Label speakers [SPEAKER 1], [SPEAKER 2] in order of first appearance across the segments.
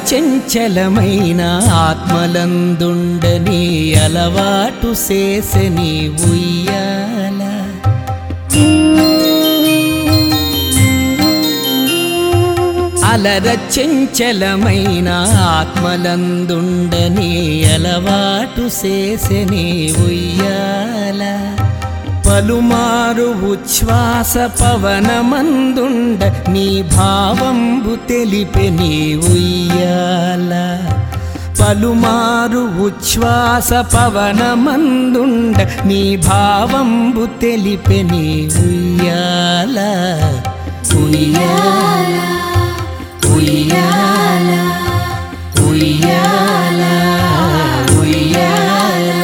[SPEAKER 1] చెంచలమైన ఆత్మలందుండని అలవాటు చేసని ఉయ్యాల అలర చెంచలమైన ఆత్మలందుండని అలవాటు చేసని ఉయ్యాల పలుమారు ఉచ్ఛ్వాస పవనమందుండ నీ భావంబు తెలిపె నీ ఉయ్యాల పలుమారు ఉచ్ఛ్వాస పవనమందుండ నీ భావంబు తెలిపె నీ ఉయ్యాల ఉయ్యాల ఉయ్యాల ఉయ్యాల ఉయ్యాల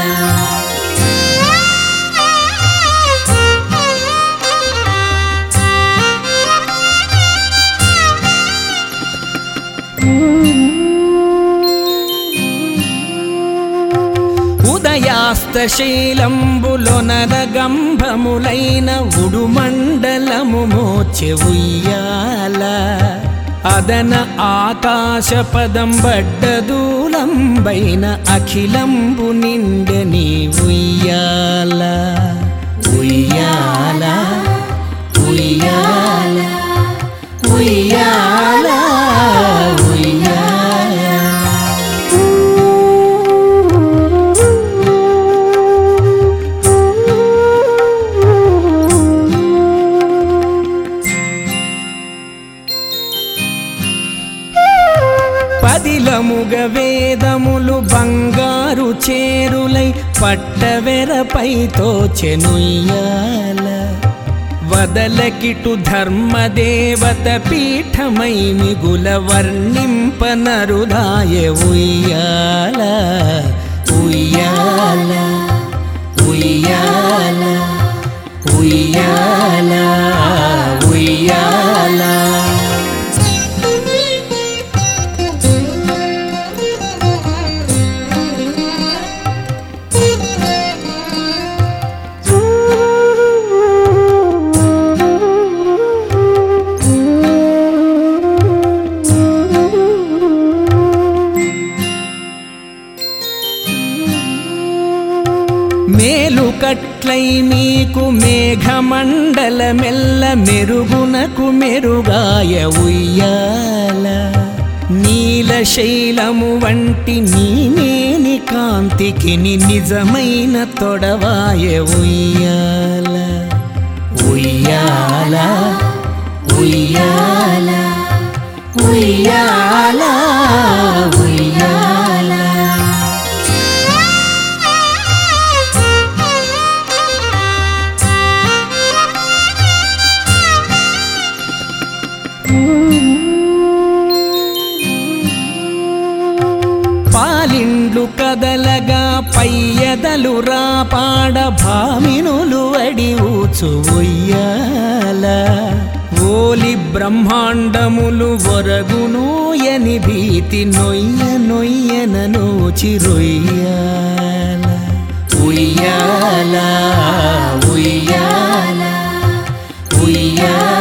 [SPEAKER 1] ఉదయాస్తశైలంబులొనరగంభములైన ఉడుమండలము మోచె ఉయ్యాల అదన ఆకాశ పదం బడ్డదూలంబైన అఖిలంబు నిండని ఉయ్యాల ఉయ్యాల ఉయ్యాల ఉయ్యాల ఉయ్యాల పదిలముగ వేదములు బంగారు చేరులై పట్టవెరపై తోచెనుయ్యాల వదలకిటు ధర్మదేవత పీఠమై మిగుల వర్ణింపనరుదాయ ఉయ్యాల ఉయ్యాల ఉయ్యాల ఉయ్యాల ఉయ్యాల మేలు కట్లై మీకు మేఘమండల మెల్ల మెరుగునకు మెరుగాయ ఉయ్యాల నీలశైలము వంటి నీనేని కాంతికి ని నిజమైన తొడవాయ ఉయ్యాల ఉయ్యాల ఉయ్యాల ఉయ్యాల ఉయ్యాల పాలిండ్లు కదలగా పయ్యదలు రాపాడ భామినులు అడి ఊచు ఉయ్యాల ఓలి బ్రహ్మాండములు ఒరగునోయని భీతి నొయ్య నొయ్యన నోచిరొయ్యాల ఉయ్యాల ఉయ్యాల ఉయ్యాల